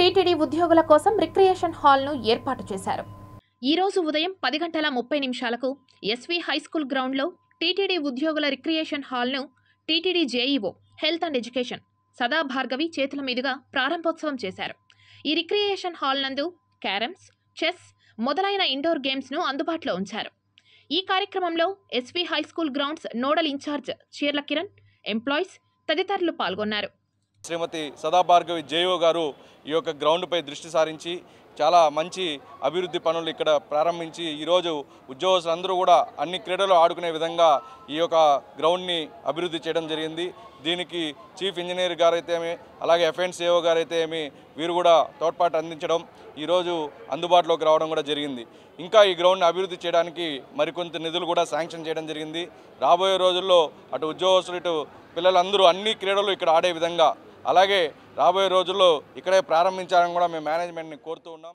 TTD ఉద్యోగుల కోసం recreation హాల్ను ఏర్పాటు చేశారు ఈ రోజు ఉదయం పది గంటల ముప్పై నిమిషాలకు ఎస్వి హైస్కూల్ గ్రౌండ్లో టీటీడీ ఉద్యోగుల రిక్రియేషన్ హాల్ను TTD JEO health and education Sada Bhargavi చేతుల మీదుగా ప్రారంభోత్సవం చేశారు ఈ రిక్రియేషన్ హాల్ నందు క్యారమ్స్ చెస్ మొదలైన ఇండోర్ గేమ్స్ను అందుబాటులో ఉంచారు ఈ కార్యక్రమంలో SV high school grounds nodal incharge Cheerla Kiran employees తదితరులు పాల్గొన్నారు శ్రీమతి సదాభార్గవి జేఓ గారు ఈ యొక్క గ్రౌండ్పై దృష్టి సారించి చాలా మంచి అభివృద్ధి పనులు ఇక్కడ ప్రారంభించి ఈరోజు ఉద్యోగస్తులందరూ కూడా అన్ని క్రీడలు ఆడుకునే విధంగా ఈ యొక్క గ్రౌండ్ని అభివృద్ధి చేయడం జరిగింది దీనికి చీఫ్ ఇంజనీర్ గారైతేమి అలాగే ఎఫ్ఎండ్ సిఓ గారైతేమి వీరు కూడా తోడ్పాటు అందించడం ఈరోజు అందుబాటులోకి రావడం కూడా జరిగింది ఇంకా ఈ గ్రౌండ్ని అభివృద్ధి చేయడానికి మరికొంత నిధులు కూడా శాంక్షన్ చేయడం జరిగింది రాబోయే రోజుల్లో అటు ఉద్యోగస్తులు ఇటు పిల్లలందరూ అన్ని క్రీడలు ఇక్కడ ఆడే విధంగా అలాగే రాబోయే రోజుల్లో ఇక్కడే ప్రారంభించాలని కూడా మేము మేనేజ్మెంట్ని కోరుతూ ఉన్నాం